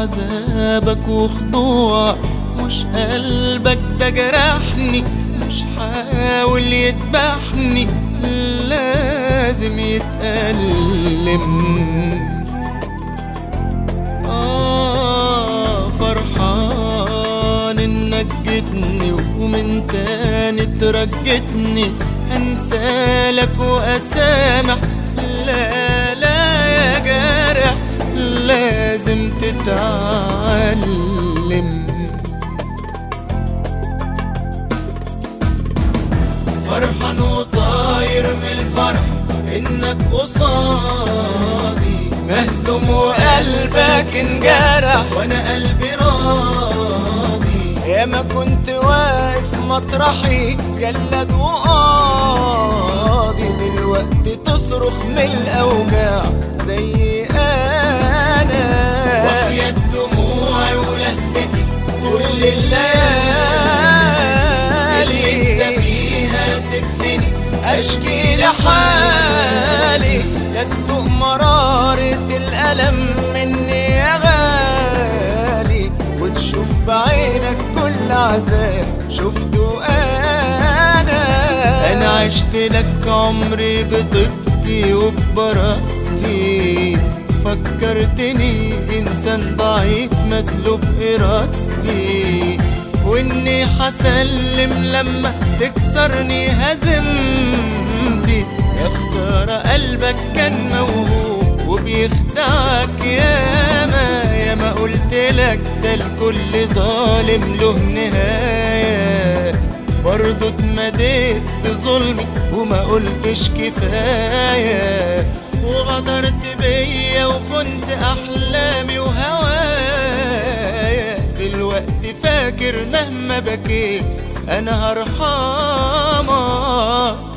عذابك وخضوع مش قلبك ده جرحني مش حاول يذبحني لازم يتألم آه فرحان إنك جيتني ومن تاني ترجتني أنسالك وأسامح لا لا يا جارح لازم تتعلم فرحان وطاير من الفرح انك قصادي مهزوم وقلبك انجرح وانا قلبي راضي يا ما كنت واقف مطرحي جلد وقاضي دلوقتي تصرخ من الاوجاع زي انا وحياة دموعي ولهفتي كل الليالي انت فيها سبتني اشكي لحالي لا تدوق مرارة الألم مني يا غالي وتشوف بعينك كل عذاب شفته أنا أنا عشت لك عمري بطيبتي وببراءتي فكرتني إنسان ضعيف مسلوب إرادتي وإني حسلم لما تكسرني هزمتي يا خسارة قلبك كان موهوب وبيخدعك ياما ياما قلت لك ده الكل ظالم له نهاية برضه اتمديت في ظلمي وما قلتش كفاية وغدرت بيا وخنت أحلامي وهوايا دلوقتي فاكر مهما بكيت أنا هرحمك